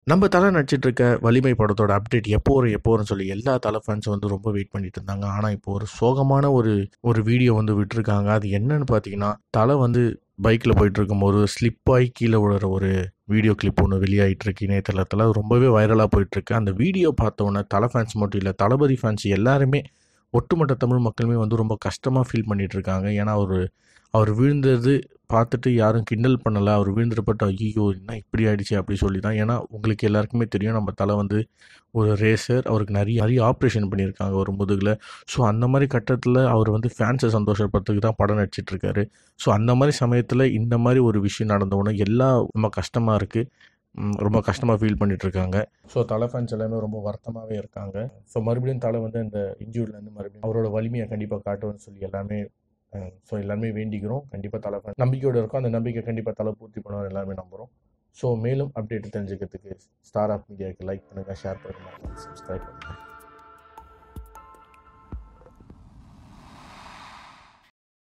நம்ம தலை நடிச்சிட்டு இருக்க வலிமை படத்தோட அப்டேட் எப்போ வரும் எப்போ வரும்னு சொல்லி எல்லா தலை ஃபேன்ஸும் வந்து ரொம்ப வெயிட் பண்ணிட்டு இருந்தாங்க ஆனால் இப்போ ஒரு சோகமான ஒரு ஒரு வீடியோ வந்து விட்டுருக்காங்க அது என்னன்னு பார்த்தீங்கன்னா தலை வந்து பைக்கில் போயிட்டு இருக்கும்போது ஸ்லிப் ஆகி கீழே விழுற ஒரு வீடியோ கிளிப் ஒன்று வெளியாகிட்டு இருக்கு இணையதளத்தில் அது ரொம்பவே வைரலாக போயிட்டு இருக்கு அந்த வீடியோ பார்த்த உடனே தலை ஃபேன்ஸ் மட்டும் இல்லை தளபதி ஃபேன்ஸ் எல்லாருமே ஒட்டுமொத்த தமிழ் மக்களுமே வந்து ரொம்ப கஷ்டமாக ஃபீல் பண்ணிட்டு இருக்காங்க ஏன்னா அவர் அவர் விழுந்தது பார்த்துட்டு யாரும் கிண்டல் பண்ணலை அவர் விழுந்துட்டு ஐயோ என்ன இப்படி ஆயிடுச்சு அப்படி சொல்லி தான் ஏன்னா உங்களுக்கு எல்லாருக்குமே தெரியும் நம்ம தலை வந்து ஒரு ரேசர் அவருக்கு நிறைய நிறைய ஆப்ரேஷன் பண்ணியிருக்காங்க ஒரு முதுகில் ஸோ அந்த மாதிரி கட்டத்தில் அவர் வந்து ஃபேன்ஸை சந்தோஷப்படுறதுக்கு தான் படம் நடிச்சிட்டு இருக்காரு ஸோ அந்த மாதிரி சமயத்தில் இந்த மாதிரி ஒரு விஷயம் நடந்த உடனே எல்லாம் ரொம்ப கஷ்டமாக இருக்குது ரொம்ப கஷ்டமாக ஃபீல் பண்ணிட்டு இருக்காங்க ஸோ தலை ஃபேன்ஸ் எல்லாமே ரொம்ப வருத்தமாகவே இருக்காங்க ஸோ மறுபடியும் தலை வந்து அந்த இன்ஜூர்லேருந்து மறுபடியும் அவரோட வலிமையை கண்டிப்பாக காட்டுவேன்னு சொல்லி எல்லாமே ஸோ எல்லாருமே வேண்டிக்கிறோம் கண்டிப்பாக தலை fan நம்பிக்கையோடு இருக்கும் அந்த நம்பிக்கை கண்டிப்பாக தலை பூர்த்தி பண்ணுவார் எல்லாருமே நம்புகிறோம் ஸோ மேலும் அப்டேட் தெரிஞ்சுக்கிறதுக்கு ஸ்டார் ஆஃப் மீடியாவுக்கு லைக் பண்ணுங்கள் ஷேர் பண்ணுங்கள் சப்ஸ்கிரைப் பண்ணுங்கள்